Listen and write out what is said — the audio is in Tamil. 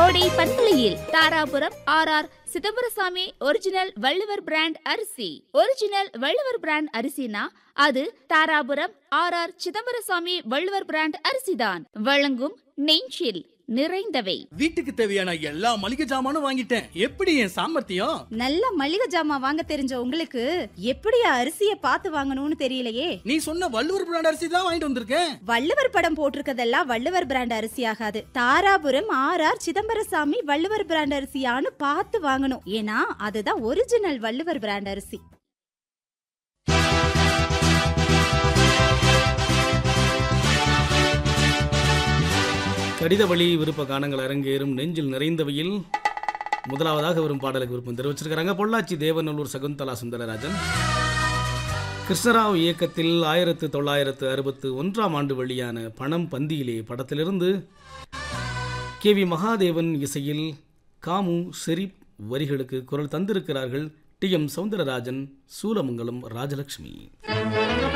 கோடை பண்பலையில் Dharapuram R R Chidambarasamy original Valluvar brand அரிசி ஒரிஜினல் வள்ளுவர் பிராண்ட் அரிசினா அது Dharapuram R R Chidambarasamy Valluvar brand அரிசிதான் வழங்கும் நெஞ்சில் நிறைந்தவை வீட்டுக்கு தேவையான எல்லா மளிகை ஜாமானும் வாங்கிட்டேன் எப்படி என் சாமர்த்தியம் நல்ல மளிகை ஜாமான் வாங்க தெரிஞ்ச உங்களுக்கு எப்படியா அரிசிய பார்த்து வாங்கணும்னு தெரியலையே நீ சொன்ன வள்ளுவர் பிராண்ட் அரிசி தான் வாங்கிட்டு வந்திருக்கேன் வள்ளுவர் படம் போட்டிருக்கதெல்லாம் வள்ளுவர் பிராண்ட் அரிசி ஆகாது Dharapuram R R Chidambarasamy Valluvar brand அரிசியான்னு பார்த்து வாங்கணும் ஏன்னா அதுதான் ஒரிஜினல் வள்ளுவர் பிராண்ட் அரிசி கடித வழி விருப்ப கானங்கள் அரங்கேறும் நெஞ்சில் நிறைந்தவையில் முதலாவதாக வரும் பாடலுக்கு விருப்பம் தெரிவிச்சிருக்கிறாங்க பொள்ளாச்சி தேவநல்லூர் சகுந்தலா சுந்தரராஜன் கிருஷ்ணராவ் இயக்கத்தில் ஆயிரத்து தொள்ளாயிரத்து அறுபத்து ஒன்றாம் ஆண்டு வெளியான பணம் பந்தியிலே படத்திலிருந்து கே வி மகாதேவன் இசையில் காமு ஷெரீப் வரிகளுக்கு குரல் தந்திருக்கிறார்கள் டி எம் சவுந்தரராஜன் சூலமங்கலம் ராஜலட்சுமி